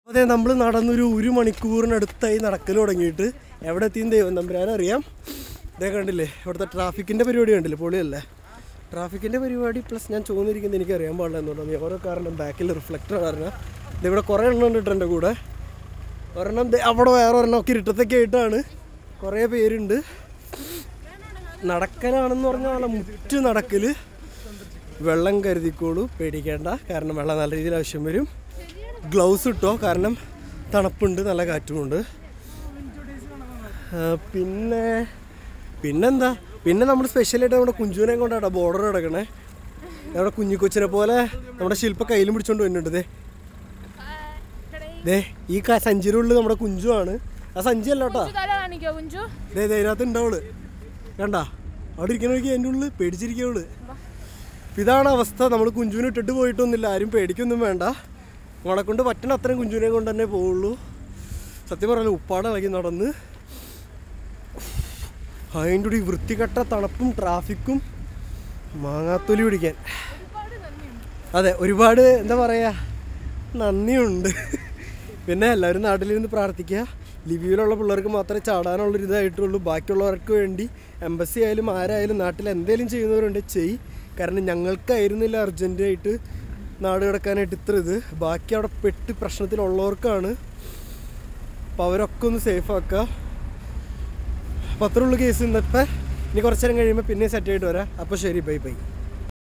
അതെ നമ്മൾ നടന്നൊരു ഒരു മണിക്കൂറിനടുത്തായി നടക്കൽ തുടങ്ങിയിട്ട് എവിടെ എത്തിയും ദൈവം തമ്പുരാൻ അറിയാം ഇതേ കണ്ടില്ലേ ഇവിടുത്തെ ട്രാഫിക്കിൻ്റെ പരിപാടി കണ്ടില്ലേ പൊളിയല്ലേ ട്രാഫിക്കിൻ്റെ പരിപാടി പ്ലസ് ഞാൻ ചോദിച്ചിരിക്കുന്നത് എനിക്ക് അറിയാൻ പാടില്ല എന്നുള്ളത് ഓരോ കാറിൻ്റെ ബാക്കിൽ റിഫ്ലക്ടർ പറഞ്ഞാൽ ഇതിവിടെ കുറേ എണ്ണം ഉണ്ട് എൻ്റെ കൂടെ ഒരെണ്ണം ദേ അവിടെ വേറെ ഒരെണ്ണം ഒക്കെ ഇരുട്ടത്തൊക്കെ ആയിട്ടാണ് കുറേ പേരുണ്ട് നടക്കലാണെന്ന് പറഞ്ഞാൽ നല്ല മുറ്റ് നടക്കൽ വെള്ളം കരുതിക്കോളൂ പേടിക്കേണ്ട കാരണം വെള്ളം നല്ല രീതിയിൽ ആവശ്യം വരും ഗ്ലൗസ് ഇട്ടോ കാരണം തണുപ്പുണ്ട് നല്ല കാറ്റുമുണ്ട് ആ, പിന്നെ പിന്നെന്താ പിന്നെ നമ്മൾ സ്പെഷ്യലായിട്ട് നമ്മുടെ കുഞ്ചുവിനെ കൊണ്ടാണ് ബോർഡർ കിടക്കണേ നമ്മുടെ കുഞ്ഞിക്കൊച്ചിനെ പോലെ നമ്മുടെ ശില്പ കയ്യിലും പിടിച്ചോണ്ട് വരുന്നുണ്ട് ദേ ദേ ഈ ക- സഞ്ചിയുടെ ഉള്ളിൽ നമ്മുടെ കുഞ്ചുവാണ് ആ സഞ്ചി അല്ല കേട്ടോ തല കാണിക്കോ കുഞ്ചു ദേ ദേ ഇതിനകത്ത് ഉണ്ടാവള് കണ്ട അവിടെ ഇരിക്കണ നോക്കി എൻ്റെ ഉള്ളിൽ പേടിച്ചിരിക്കവള് ഇതാണ് അവസ്ഥ നമ്മൾ കുഞ്ചുവിനെ ഇട്ടിട്ട് പോയിട്ടൊന്നുമില്ല ആരും പേടിക്കൊന്നും വേണ്ട നമ്മളെ കൊണ്ട് പറ്റണ അത്രയും കുഞ്ചുവിനെ കൊണ്ട് തന്നെ പോവുള്ളൂ സത്യം പറഞ്ഞാൽ ഉപ്പാട് ഇളകി നടന്ന് അതിൻ്റെ കൂടി വൃത്തികെട്ട തണുപ്പും ട്രാഫിക്കും മാങ്ങാത്തൊലി പിടിക്കാൻ അതെ ഒരുപാട് എന്താ പറയുക നന്ദിയുണ്ട് പിന്നെ എല്ലാവരും നാട്ടിലിരുന്ന് പ്രാർത്ഥിക്കുക ലിവിയിലുള്ള പിള്ളേർക്ക് മാത്രമേ ചാടാനുള്ളൊരു ഇതായിട്ടുള്ളൂ ബാക്കിയുള്ളവർക്ക് വേണ്ടി എംബസി ആയാലും ആരായാലും നാട്ടിൽ എന്തെങ്കിലും ചെയ്യുന്നവരുണ്ട് ചെയ് കാരണം ഞങ്ങൾക്കായിരുന്നില്ല അർജൻറ്റായിട്ട് നാട് കിടക്കാനായിട്ട് ഇത്ര ഇത് ബാക്കി അവിടെ പെട്ട് പ്രശ്നത്തിലുള്ളവർക്കാണ് അപ്പോൾ അവരൊക്കെ ഒന്ന് സേഫ് ആക്കുക അപ്പോൾ അത്രേ ഉള്ളൂ കേസ് ഇന്നത്തെ ഇനി കുറച്ച് നേരം കഴിയുമ്പോൾ പിന്നെ സെറ്റ് ആയിട്ട് വരാം അപ്പോൾ ശരി ബൈ ബൈ